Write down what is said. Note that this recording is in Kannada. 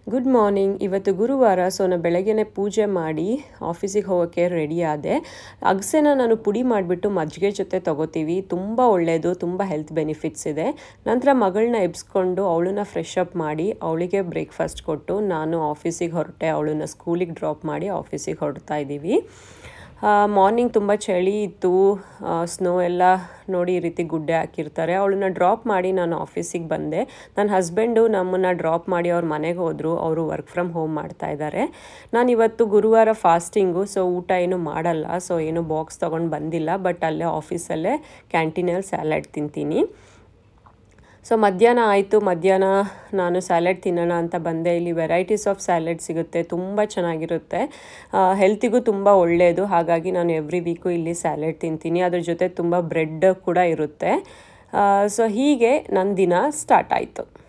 ಗುಡ್ ಮಾರ್ನಿಂಗ್ ಇವತ್ತು ಗುರುವಾರ ಸೊ ನಾನು ಬೆಳಗ್ಗೆನೆ ಪೂಜೆ ಮಾಡಿ ಆಫೀಸಿಗೆ ಹೋಗೋಕ್ಕೆ ರೆಡಿ ಆದೆ ಅಗಸೆನ ನಾನು ಪುಡಿ ಮಾಡಿಬಿಟ್ಟು ಮಜ್ಜಿಗೆ ಜೊತೆ ತಗೋತೀವಿ ತುಂಬ ಒಳ್ಳೆಯದು ತುಂಬ ಹೆಲ್ತ್ ಬೆನಿಫಿಟ್ಸ್ ಇದೆ ನಂತರ ಮಗಳನ್ನ ಎಬ್ಸ್ಕೊಂಡು ಅವಳನ್ನ ಫ್ರೆಶ್ ಅಪ್ ಮಾಡಿ ಅವಳಿಗೆ ಬ್ರೇಕ್ಫಾಸ್ಟ್ ಕೊಟ್ಟು ನಾನು ಆಫೀಸಿಗೆ ಹೊರಟೆ ಅವಳನ್ನ ಸ್ಕೂಲಿಗೆ ಡ್ರಾಪ್ ಮಾಡಿ ಆಫೀಸಿಗೆ ಹೊರಡ್ತಾ ಇದ್ದೀವಿ ಮಾರ್ನಿಂಗ್ ತುಂಬ ಚಳಿ ಇತ್ತು ಸ್ನೋ ಎಲ್ಲ ನೋಡಿ ಈ ರೀತಿ ಗುಡ್ಡೆ ಹಾಕಿರ್ತಾರೆ ಅವಳನ್ನ ಡ್ರಾಪ್ ಮಾಡಿ ನಾನು ಆಫೀಸಿಗೆ ಬಂದೆ ನನ್ನ ಹಸ್ಬೆಂಡು ನಮ್ಮನ್ನು ಡ್ರಾಪ್ ಮಾಡಿ ಅವ್ರ ಮನೆಗೆ ಹೋದರು ಅವರು ವರ್ಕ್ ಫ್ರಮ್ ಹೋಮ್ ಮಾಡ್ತಾ ಇದ್ದಾರೆ ನಾನು ಇವತ್ತು ಗುರುವಾರ ಫಾಸ್ಟಿಂಗು ಸೊ ಊಟ ಏನು ಮಾಡಲ್ಲ ಸೊ ಏನು ಬಾಕ್ಸ್ ತೊಗೊಂಡು ಬಂದಿಲ್ಲ ಬಟ್ ಅಲ್ಲೇ ಆಫೀಸಲ್ಲೇ ಕ್ಯಾಂಟೀನಲ್ಲಿ ಸ್ಯಾಲಡ್ ತಿಂತೀನಿ ಸೊ ಮಧ್ಯಾಹ್ನ ಆಯಿತು ಮಧ್ಯಾಹ್ನ ನಾನು ಸ್ಯಾಲೆಡ್ ತಿನ್ನೋಣ ಅಂತ ಬಂದೆ ಇಲ್ಲಿ ವೆರೈಟೀಸ್ ಆಫ್ ಸ್ಯಾಲೆಡ್ ಸಿಗುತ್ತೆ ತುಂಬ ಚೆನ್ನಾಗಿರುತ್ತೆ ಹೆಲ್ತಿಗೂ ತುಂಬ ಒಳ್ಳೆಯದು ಹಾಗಾಗಿ ನಾನು ಎವ್ರಿ ವೀಕು ಇಲ್ಲಿ ಸ್ಯಾಲೆಡ್ ತಿಂತೀನಿ ಅದ್ರ ಜೊತೆ ತುಂಬ ಬ್ರೆಡ್ ಕೂಡ ಇರುತ್ತೆ ಸೊ ಹೀಗೆ ನನ್ನ ದಿನ ಸ್ಟಾರ್ಟ್ ಆಯಿತು